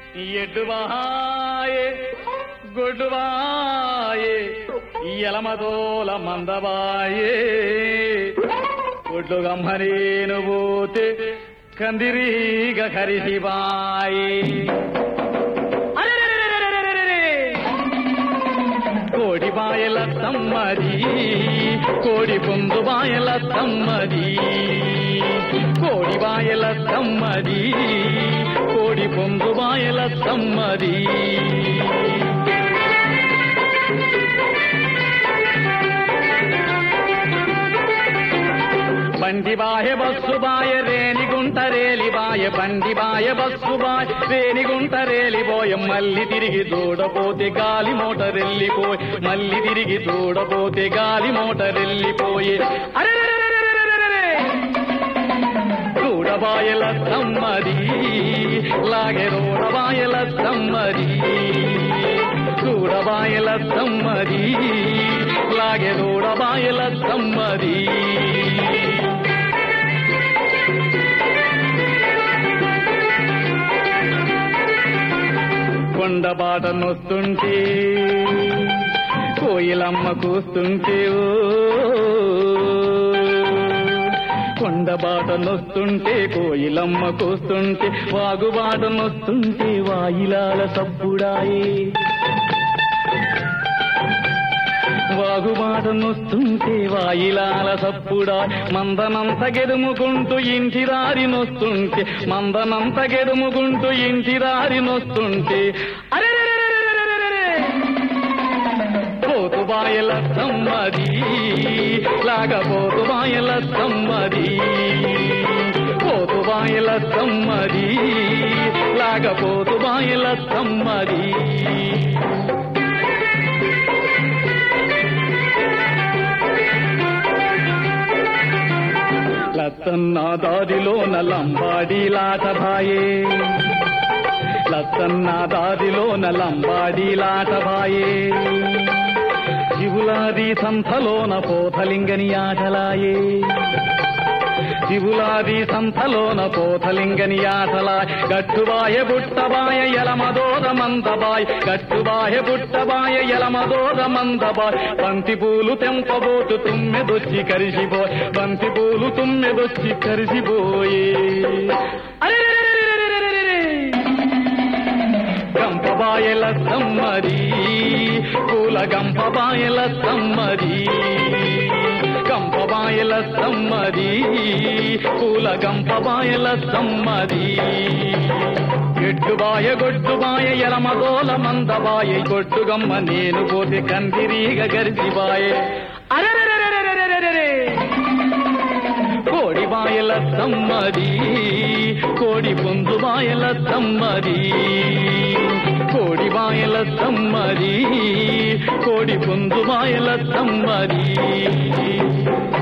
ఎడ్డువాయే గొడ్డువాయే ఎలమదోల మందవాయే ఒడ్లు గమ్మనేను పోతే కందిరీగ కరిసిబాయే కోడి బాయల తమ్మది కోడి పొందు బాయల తమ్మది కోడి బాయల తమ్మది కోడి పొందు బాయల తమ్మది బండి బాయ బస్సు బాయ రేణిగుంట రేలి బాయ బండి బాయ బస్సు బాయ రేణిగుంట రేలి పోయ మళ్ళీ తిరిగి దూడపోతే గాలి మోటరెళ్ళిపోయి మళ్ళీ తిరిగి దూడపోతే గాలి మోటరెళ్ళిపోయి అరే దూడబాయల తమ్మది లాగే దూడబాయల తమ్మది దూడబాయల తమ్మది లాగే దూడబాయల తమ్మది కొండబాట నొస్తుంటే కోయిలమ్మ కూస్తుంటే ఓ కొండబాట నొస్తుంటే కోయిలమ్మ కూస్తుంటే వాగుబాట నొస్తుంటే వాయిలాల తప్పుడాయే వాగుబాట నొస్తుంటే వాయిలాల సప్పుడా మందనంత గెదుముకుంటూ ఇంటి దారి నొస్తుంటే మందనంత గెదుముకుంటూ ఇంటి దారి నొస్తుంటే అరే పోతు బాయల తమ్మది లాగపోతు బాయల తమ్మది పోతు బాయల తమ్మది లాగపోతు బాయల తమ్మది లత్తన్న దారిలోన లంబాడీలాట భాయే లత్తన్న దారిలోన లంబాడీలాట భాయే శివులాది సంథలోన పోతలింగని ఆటలాయే శివులాది సంథలోన పోతలింగని ఆటలాయ్ గట్టుబాయ బుట్టబాయ ఎలమదోద మందబాయ్ గట్టుబాయ బుట్టబాయ ఎలమదోద మందబాయ్ బంతి పూలు తెంపబోతు తుమ్మెదొచ్చి కరిసిపోయ్ బంతి పూలు తుమ్మెదొచ్చి కరిసిపోయే అరే గంపబాయల సమ్మది పూల గంపబాయల సమ్మది గంపబాయల సమ్మది పూల గంపబాయల సమ్మది ఎడ్డుబాయ గొడ్డుబాయ ఎలమదోల మందబాయ గొడ్డుగమ్మ నేను పోతే కందిరీగ గరిసిబాయే అరెరెరెరెరెరెరెరెరె కోడి బాయల తమ్మది కోడి పొందు బాయల తమ్మది కోడి బాయల తమ్మది కోడి పొందు బాయల తమ్మది